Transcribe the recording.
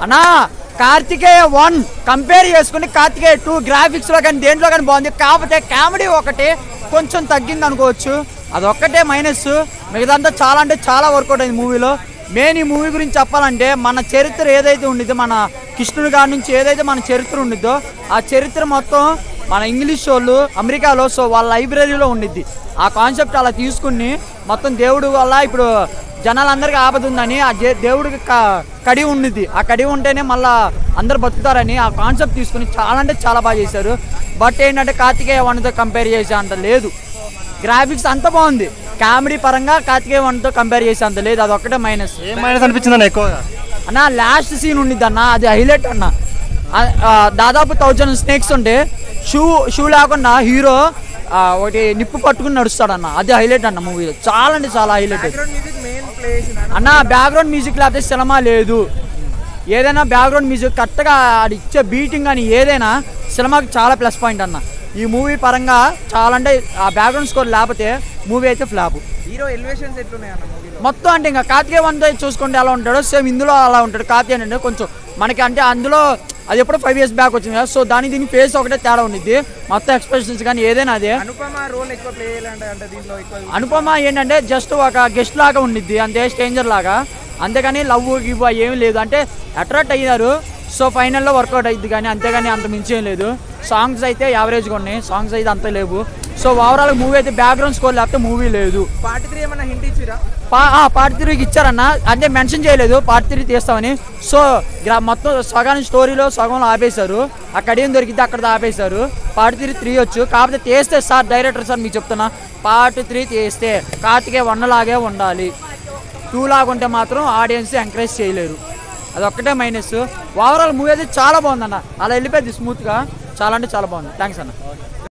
అన్నా Karthikeya one compare చేసుకుని Karthikeya two graphics లో కానీ దేంట్లో కానీ బాగుంది కాకపోతే కామెడీ ఒకటి కొంచెం తగ్గింది అనుకోవచ్చు అదొక్కటే మైనస్ మిగతాంతా చాలా అంటే చాలా వర్కౌట్ అయింది మూవీలో మెయిన్ ఈ మూవీ గురించి చెప్పాలంటే మన చరిత్ర ఏదైతే ఉండిద్దో మన కృష్ణుడి గారి నుంచి ఏదైతే మన చరిత్ర ఉండిద్దో ఆ చరిత్ర మొత్తం మన ఇంగ్లీష్ వాళ్ళు అమెరికాలో సో వాళ్ళ లైబ్రరీలో ఉండిద్ది ఆ కాన్సెప్ట్ అలా తీసుకుని మొత్తం దేవుడు వల్ల ఇప్పుడు జనాలందరికీ ఆపద ఉందని ఆ జే- దేవుడికి క- కడి ఉండిద్ది ఆ కడి ఉంటేనే మళ్ళా అందరు బతుకుతారని ఆ కాన్సెప్ట్ తీసుకుని చాలా అంటే చాలా బాగా చేశారు బట్ ఏంటంటే కార్తికేయ వన్తో కంపేర్ చేసే అంత లేదు గ్రాఫిక్స్ అంత బాగుంది కామెడీ పరంగా కార్తికేయ వన్తో కంపేర్ చేసే అంత లేదు అది ఒక్కటే మైనస్ ఏం మైనస్ అనిపించింది అన్న ఎక్కువగా అన్న లాస్ట్ సీన్ ఉండిద్ది అన్న అది హైలైట్ అన్న ఆ- ఆ, దాదాపు థౌజండ్ స్నేక్స్ ఉంటే షూ షూ లేకుండా హీరో ఆ, ఒకటి నిప్పు పట్టుకుని నడుస్తాడన్న అది హైలైట్ అన్న మూవీలో చాలా అంటే చాలా హైలైట్ మ్యూజిక్ మెయిన్ ప్లే చేసిన అన్న బ్యాక్గ్రౌండ్ మ్యూజిక్ లేకపోతే సినిమా లేదు ఏదైనా బ్యాక్గ్రౌండ్ మ్యూజిక్ కరెక్ట్గా అది ఇచ్చే బీటింగ్ కానీ ఏదైనా సినిమాకి చాలా ప్లస్ పాయింట్ అన్న ఈ మూవీ పరంగా చాలా అంటే ఆ బ్యాక్గ్రౌండ్ స్కోర్ లేకపోతే మూవీ అయితే ఫ్లాప్ హీరో ఎలివేషన్స్ ఎట్లున్నాయి అన్న మూవీలో మొత్తం అంటే ఇంకా కార్తికేయ వన్తో చూసుకుంటే ఎలా ఉంటాడో సేమ్ ఇందులో అలా ఉంటాడు కార్తికేయ అంటే కొంచెం మనకి అంటే అందులో అది ఎప్పుడో ఫైవ్ ఇయర్స్ బ్యాక్ వచ్చింది కదా సో దాని దీని ఫేస్ ఒకటే తేడా ఉండిద్ది మొత్తం ఎక్స్ప్రెషన్స్ కానీ ఏదైనా అదే అనుపమ రోల్ ఎక్కువ ప్లే చేయాలంటే అంటే దీంట్లో ఎక్కువ అనుపమ ఏంటంటే జస్ట్ ఒక గెస్ట్ లాగా ఉండిద్ది అంతే స్ట్రేంజర్ లాగా అంతేగాని లవ్ గివ్ ఏం లేదు అంటే అట్రాక్ట్ అయ్యారు సో ఫైనల్లో వర్కౌట్ అయ్యింది కానీ అంతేగాని అంత మించి ఏం లేదు సాంగ్స్ అయితే యావరేజ్గా ఉన్నాయి సాంగ్స్ అయితే అంత లేవు సో ఓవరాల్ మూవీ అయితే బ్యాక్గ్రౌండ్ స్కోర్ లేకపోతే మూవీ లేదు పార్టీ త్రీ ఏమన్నా హింట్ ఇచ్చిరా పా పార్ట్ త్రీకి ఇచ్చారన్న అంటే మెన్షన్ చేయలేదు పార్ట్ త్రీ తీస్తామని సో గ్రా మొత్తం సగం స్టోరీలో సగంలో ఆపేశారు అక్కడ ఏం దొరికితే అక్కడ ఆపేశారు పార్ట్ త్రీ త్రీ వచ్చు కాకపోతే తీస్తే సార్ డైరెక్టర్ సార్ మీకు చెప్తున్నా పార్ట్ త్రీ తీస్తే కార్తికే వన్ లాగే ఉండాలి టూ లాగా ఉంటే మాత్రం ఆడియన్స్ ఎంకరేజ్ చేయలేరు అదొక్కటే మైనస్ ఓవరాల్ మూవీ అయితే చాలా బాగుందన్న అలా వెళ్ళిపోయింది స్మూత్గా చాలా అంటే చాలా బాగుంది థ్యాంక్స్ అన్న